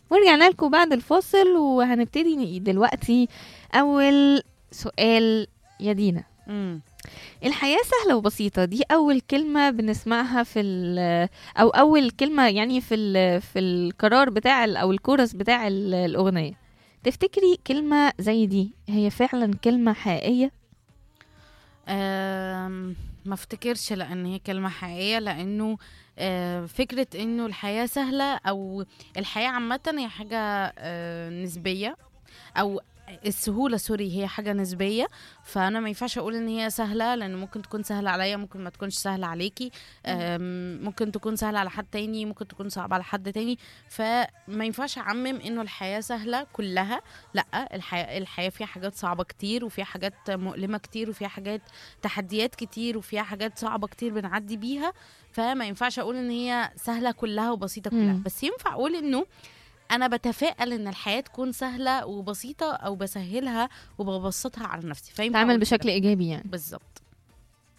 ورجعنا لكم بعد الفاصل وهنبتدي دلوقتي أول سؤال يا دينا مم. الحياة سهلة وبسيطة دي أول كلمة بنسمعها في ال- أو أول كلمة يعني في ال- في القرار بتاع ال- أو الكورس بتاع ال- الأغنية تفتكري كلمة زي دي هي فعلا كلمة حقيقية؟ آم، ما افتكرش لان هي كلمه حقيقيه لانه آه، فكره انه الحياه سهله او الحياه عامه هي حاجه آه، نسبيه او السهوله سوري هي حاجه نسبيه فانا ما ينفعش اقول ان هي سهله لان ممكن تكون سهله عليا ممكن ما تكونش سهله عليكي آم، ممكن تكون سهله على حد تاني ممكن تكون صعبه على حد تاني فما ينفعش اعمم انه الحياه سهله كلها لا الحياه الحياه فيها حاجات صعبه كتير وفيها حاجات مؤلمه كتير وفيها حاجات تحديات كتير وفيها حاجات صعبه كتير بنعدي بيها فما ينفعش اقول ان هي سهله كلها وبسيطه كلها مم. بس ينفع اقول انه انا بتفائل ان الحياه تكون سهله وبسيطه او بسهلها وببسطها على نفسي فينفع تعمل أقول كده. بشكل إيجابي يعني بالظبط